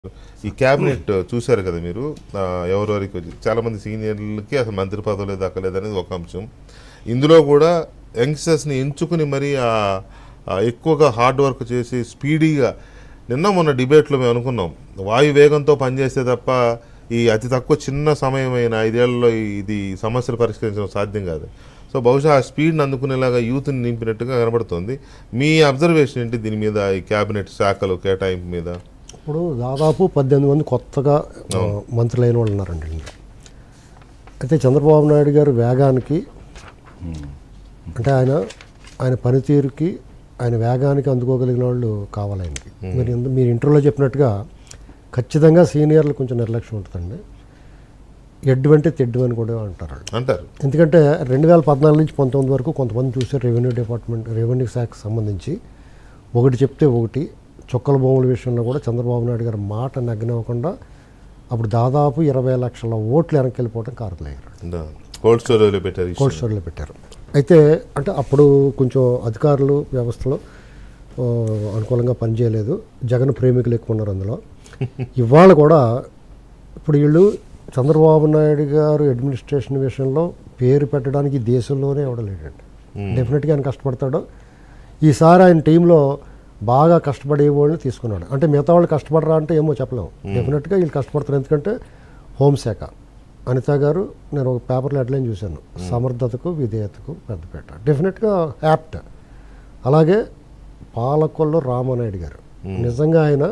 ఈ క్యాబినెట్ చూశారు కదా మీరు ఆ, ఎవరెవరికి వచ్చి చాలా మంది సీనియర్లకి అసలు మంత్రి పదవులే దక్కలేదనేది ఒక అంశం ఇందులో కూడా యంగ్స్టర్స్ని ఎంచుకుని మరి ఆ ఆ ఎక్కువగా హార్డ్ వర్క్ చేసి స్పీడీగా నిన్న మొన్న డిబేట్లో మేము అనుకున్నాం వాయు వేగంతో పనిచేస్తే తప్ప ఈ అతి తక్కువ చిన్న సమయమైన ఐదేళ్లలో ఇది సమస్యలు పరిష్కరించడం సాధ్యం కాదు సో బహుశా ఆ స్పీడ్ని అందుకునేలాగా యూత్ని నింపినట్టుగా కనబడుతోంది మీ అబ్జర్వేషన్ ఏంటి దీని మీద ఈ క్యాబినెట్ శాఖలు కేటాయింపు మీద ఇప్పుడు దాదాపు పద్దెనిమిది మంది కొత్తగా ఆ, మంత్రులు అయిన వాళ్ళు ఉన్నారండి ఇందులో. అయితే చంద్రబాబు నాయుడు గారు వేగానికి అంటే ఆయన ఆయన పనితీరుకి ఆయన వేగానికి అందుకోగలిగిన వాళ్ళు కావాలి ఆయనకి మీరు ఇంద- మీరు ఇంటర్వ్యూలో చెప్పినట్టుగా ఖచ్చితంగా సీనియర్లు కొంచెం నిర్లక్ష్యం ఉంటుందండి ఎడ్డు అంటే తెడ్డు అని కూడా అంటారు వాళ్ళు. అంటారు ఎందుకంటే రెండు వేల పద్నాలుగు నుంచి పంతొమ్మిది వరకు కొంతమంది చూసారు రెవెన్యూ డిపార్ట్మెంట్ రెవెన్యూ శాఖకు సంబంధించి ఒకటి చెప్తే ఒకటి చుక్కల భూముల విషయంలో కూడా చంద్రబాబు నాయుడు గారి మాట నగ్నవ్వకుండా అప్పుడు దాదాపు ఇరవై లక్షల ఓట్లు వెనక్కి వెళ్ళిపోవడం కారణమయ్యారు కోల్డ్ స్టోరేజ్లో పెట్టారు ఈ కోల్డ్ స్టోరేజ్లో పెట్టారు అయితే అంటే అప్పుడు కొంచెం అధికారులు వ్యవస్థలో ఆ, అనుకూలంగా పనిచేయలేదు జగన్ ప్రేమికులు ఎక్కువ ఉన్నారు అందులో ఇవాళ కూడా ఇప్పుడు వీళ్ళు చంద్రబాబు నాయుడు గారు అడ్మినిస్ట్రేషన్ విషయంలో పేరు పెట్టడానికి ఈ దేశంలోనే ఎవడలేడండి డెఫినెట్గా ఆయన కష్టపడతాడు ఈసారి ఆయన టీంలో బాగా కష్టపడే వాళ్ళని తీసుకున్నాడు అంటే మిగతా వాళ్ళు కష్టపడరా అంటే ఏమో చెప్పలేము డెఫినెట్గా వీళ్ళు కష్టపడతారు ఎందుకంటే హోంశాఖ అనిత గారు నేను ఒక పేపర్లో హెడ్లైన్ చూశాను సమర్థతకు విధేయతకు పెద్దపేట డెఫినెట్గా యాప్ట్ అలాగే పాలకొల్లు రామనాయుడు గారు నిజంగా ఆయన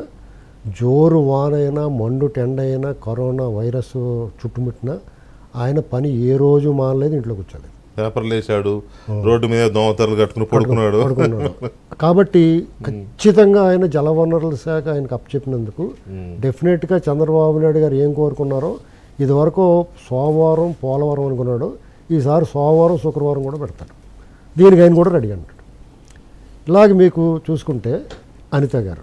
జోరు వానైనా మండు టెండ అయినా కరోనా వైరస్ చుట్టుముట్టినా ఆయన పని ఏ రోజు మానలేదు ఇంట్లో కూర్చోలేదు పేపర్లు వేసాడు రోడ్డు మీద దోమతెరలు కట్టుకుని పడుకున్నాడు పడుకున్నాడు కాబట్టి ఖచ్చితంగా ఆయన జలవనరుల శాఖ ఆయనకు అప్పచెప్పినందుకు డెఫినెట్గా చంద్రబాబు నాయుడు గారు ఏం కోరుకున్నారో ఇదివరకు సోమవారం పోలవరం అనుకున్నాడు ఈసారి సోమవారం శుక్రవారం కూడా పెడతాడు దీనికి ఆయన కూడా రెడీ అంటాడు ఇలాగ మీకు చూసుకుంటే అనిత గారు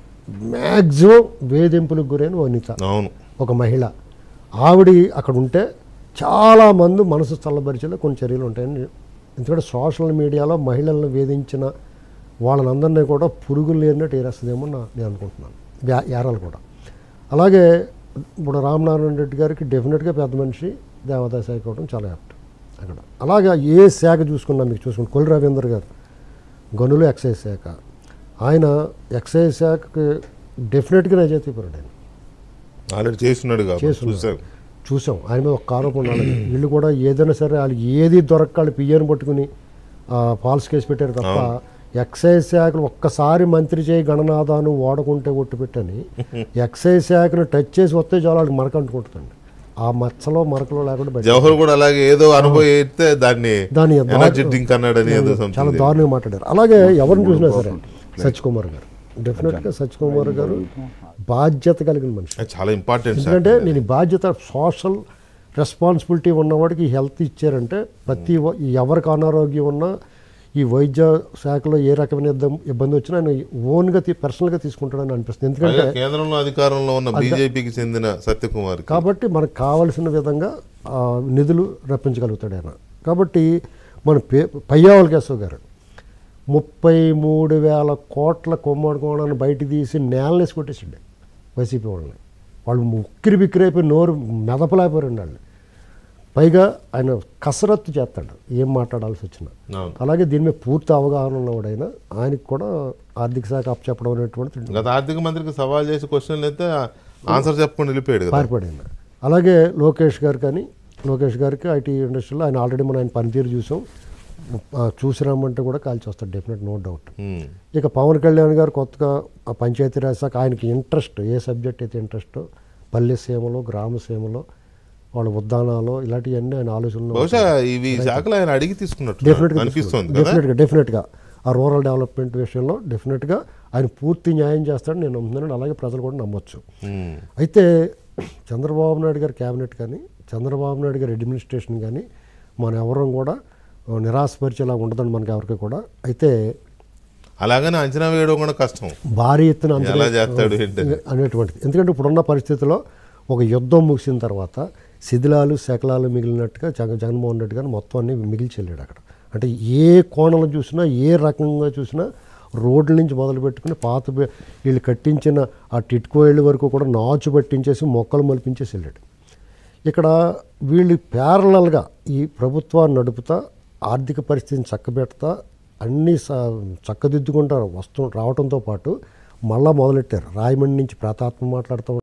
మ్యాక్సిమం వేధింపులకు గురైన అనిత అవును ఒక మహిళ ఆవిడ అక్కడ ఉంటే చాలామంది మనసు చల్లబరిచేలా కొన్ని చర్యలు ఉంటాయని ఎందుకంటే సోషల్ మీడియాలో మహిళలను వేధించిన వాళ్ళనందరినీ కూడా పురుగులు లేనట్టు ఏరేస్తుందేమో నా నేను అనుకుంటున్నాను వ్యా- ఏరాలు కూడా అలాగే ఇప్పుడు రామనారాయణ రెడ్డి గారికి డెఫినెట్గా పెద్ద మనిషి దేవాదాయ శాఖ అవడం చాలా యాప్ట్ అక్కడ అలాగే ఏ శాఖ చూసుకున్నా మీకు చూసుకుంటే కొల్లి రవీందర్ గారు గనులు ఎక్సైజ్ శాఖ ఆయన ఎక్సైజ్ శాఖకి డెఫినెట్గా నిజాయితీపరుడు ఆయన ఆల్రెడీ చేస్తున్నాడు కాబట్టి చేస్తున్నాడు. చూసాం చూసాం ఆయన మీద ఒక ఆరోపణ రాలేదు. వీళ్ళు కూడా ఏదైనా సరే వాళ్ళు ఏది దొరక్క వాళ్ళు పియ్యని పట్టుకుని ఫాల్స్ కేసు పెట్టారు తప్ప ఎక్సైజ్ శాఖను ఒక్కసారి మంత్రి చేయి గణనాథాను వాడకుంటే ఒట్టు పెట్టని ఎక్సైజ్ శాఖను టచ్ చేసి వస్తే చాలా వాళ్ళకి మరక అంటుకుంటుందండి ఆ మచ్చలో మరకలో లేకుండా బయట జవహర్ కూడా అలాగే ఏదో అనుభవిస్తే దాన్ని దాన్ని ఎనర్జీ డ్రింక్ అన్నాడని ఏదో చాలా సంథింగ్ దారుణంగా మాట్లాడారు అలాగే ఎవరిని చూసినా సరే సచ్ కుమార్ గారు డెఫినెట్గా సచ్ కుమార్ గారు బాధ్యత కలిగిన మనిషి చాలా ఇంపార్టెంట్ ఎందుకంటే నేను ఈ బాధ్యత సోషల్ రెస్పాన్సిబిలిటీ ఉన్నవాడికి హెల్త్ ఇచ్చారంటే ప్రతి ఒ- ఎవరికి అనారోగ్యం ఉన్నా ఈ వైద్య శాఖలో ఏ రకమైన ఇద్దం- ఇబ్బంది వచ్చినా ఆయన ఓన్గా తీ పర్సనల్గా తీసుకుంటాడని అనిపిస్తుంది ఎందుకంటే కేంద్రంలో అధికారంలో ఉన్న బీజేపీకి చెందిన సత్యకుమార్ కాబట్టి మనకు కావలసిన విధంగా ఆ, నిధులు రప్పించగలుగుతాడు ఆయన కాబట్టి మన పే పయ్యావల కేశవ్ గారు ముప్పై మూడు వేల కోట్ల కొమ్మడుకోవడాన్ని బయట తీసి నేలనేసి కొట్టేసిండే వైసీపీ వాళ్ళని వాళ్ళు ఉక్కిరి బిక్కిరి అయిపోయి నోరు మెదపలేకపోయారండి వాళ్ళు పైగా ఆయన కసరత్తు చేస్తాడు ఏం మాట్లాడాల్సి వచ్చినా అవును. అలాగే దీని మీద పూర్తి అవగాహన ఉన్నవాడైనా ఆయనకు కూడా ఆర్థిక శాఖ అప్పచెప్పడం అనేటువంటిది గత ఆర్థిక మంత్రికి సవాల్ చేసి క్వశ్చన్లు అయితే ఆన్సర్ చెప్పకుండా వెళ్ళిపోయాడు కదా పారిపడింది అలాగే లోకేష్ గారు కానీ లోకేష్ గారికి ఐటీ ఇండస్ట్రీలో ఆయన ఆల్రెడీ మనం ఆయన పనితీరు చూసాం ఆ, చూసి రమ్మంటే కూడా కాల్చి వస్తాడు డెఫినెట్ నో డౌట్ ఉమ్. ఇక పవన్ కళ్యాణ్ గారు కొత్తగా ఆ పంచాయతీరాజ్ శాఖ ఆయనకి ఇంట్రెస్ట్ ఏ సబ్జెక్ట్ అయితే ఇంట్రెస్టో పల్లె సీమలో గ్రామ సీమలో వాళ్ళ ఉద్దానాలు ఇలాంటివన్నీ ఆయన ఆలోచనలు బహుశా ఇవి శాఖలు ఆయన అడిగి తీసుకున్నట్టు డెఫినెట్గా అనిపిస్తుంది కదా డెఫినెట్గా డెఫినెట్గా ఆ రూరల్ డెవలప్మెంట్ విషయంలో డెఫినెట్గా ఆయన పూర్తి న్యాయం చేస్తాడని నేను నమ్ముతున్నాను అలాగే ప్రజలు కూడా నమ్మొచ్చు ఉమ్. అయితే చంద్రబాబు నాయుడు గారి క్యాబినెట్ కానీ చంద్రబాబు నాయుడు గారి అడ్మినిస్ట్రేషన్ కానీ మనం ఎవరం కూడా ఆ, నిరాశపరిచేలా ఉండదండి మనకి ఎవరికి కూడా అయితే అలాగని అంచనా వేయడం కూడా కష్టం భారీ ఎత్తున అంతరే- ఎలా చేస్తాడు ఏంటని అనేటువంటిది ఎందుకంటే ఇప్పుడున్న పరిస్థితిలో ఒక యుద్ధం ముగిసిన తర్వాత శిథిలాలు శకలాలు మిగిలినట్టుగా జగ జగన్మోహన్ రెడ్డి గారు మొత్తం అన్ని మిగిల్చి వెళ్ళాడు అక్కడ అంటే ఏ కోణంలో చూసినా ఏ రకంగా చూసినా రోడ్ల నుంచి మొదలు పెట్టుకుని పాత బి- వీళ్ళు కట్టించిన ఆ టిట్కో ఇళ్ళ వరకు కూడా నాచు పట్టించేసి మొక్కలు మలిపించేసి వెళ్ళాడు ఇక్కడ వీళ్ళు ప్యారలల్గా ఈ ప్రభుత్వాన్ని నడుపుతా ఆర్థిక పరిస్థితిని చక్కబెడతా అన్నీ స- చక్కదిద్దుకుంటా వస్తూ రావడంతో పాటు మళ్ళా మొదలెట్టారు రాయమండ్రి నుంచి ప్రతాత్మ మాట్లాడుతూ